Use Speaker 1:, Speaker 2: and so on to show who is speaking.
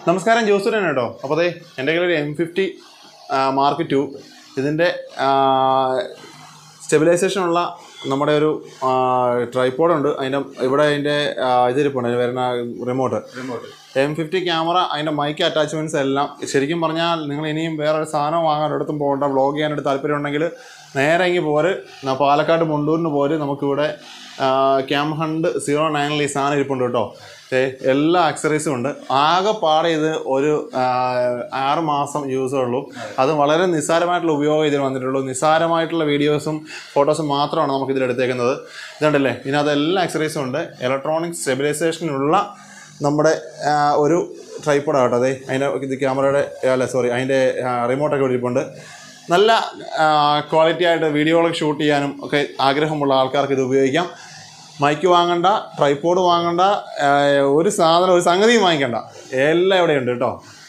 Speaker 1: നമസ്കാരം ജോസുരൻ കേട്ടോ അപ്പോൾ അതെ എൻ്റെ കയ്യിൽ ഒരു എം ഫിഫ്റ്റി മാർക്ക് ടു ഇതിൻ്റെ സ്റ്റെബിലൈസേഷൻ ഉള്ള നമ്മുടെ ഒരു ട്രൈപ്പോഡ് ഉണ്ട് അതിൻ്റെ ഇവിടെ അതിൻ്റെ ഇതിരിപ്പുണ്ട് അതിന് വരുന്ന റിമോട്ട് എം ഫിഫ്റ്റി ക്യാമറ അതിൻ്റെ മൈക്ക് അറ്റാച്ച്മെൻറ്റ്സ് എല്ലാം ശരിക്കും പറഞ്ഞാൽ നിങ്ങൾ ഇനിയും വേറെ ഒരു സാധനം വാങ്ങാൻ ഒരിടത്തും പോകണ്ട വ്ളോഗ് ചെയ്യാനായിട്ട് താല്പര്യം ഉണ്ടെങ്കിൽ നേരെ ഇങ്ങി പോര് ന- പാലക്കാട് മുണ്ടൂരിന് പോര് നമുക്കിവിടെ ക്യാം ഹണ്ട് സീറോ നയനിൽ ഈ സാധനം ഇരിപ്പുണ്ട് കേട്ടോ ഏ എല്ലാ അക്സറീസും ഉണ്ട് ആകെപ്പാടെ ഇത് ഒരു ആ, ആറ് മാസം യൂസേ ഉള്ളൂ അത് വളരെ നിസ്സാരമായിട്ടുള്ള ഉപയോഗം ഇതിന് വന്നിട്ടുള്ളൂ നിസ്സാരമായിട്ടുള്ള വീഡിയോസും ഫോട്ടോസും മാത്രമാണ് നമുക്ക് ഇതിൽ എടുത്തേക്കുന്നത് ഇതുണ്ടല്ലേ ഇതിനകത്ത് എല്ലാ അക്സറീസും ഉണ്ട് ഇലക്ട്രോണിക് സ്റ്റെബിലൈസേഷനുള്ള നമ്മുടെ ആ, ഒരു ട്രൈപ്പോഡാണ് കേട്ടോ അതെ അതിൻ്റെ ഇത് ക്യാമറയുടെ അല്ല സോറി അതിൻ്റെ റിമോട്ടൊക്കെ ഇരിപ്പുണ്ട് നല്ല ക്വാളിറ്റി ആയിട്ട് വീഡിയോകളൊക്കെ ഷൂട്ട് ചെയ്യാനും ഒക്കെ ആഗ്രഹമുള്ള ആൾക്കാർക്ക് ഇത് ഉപയോഗിക്കാം മൈക്ക് വാങ്ങണ്ട ട്രൈപ്പോഡ് വാങ്ങണ്ട ആ, ഒരു സാധനം ഒരു സംഗതിയും വാങ്ങിക്കണ്ട എല്ലാം ഇവിടെ ഉണ്ട് കേട്ടോ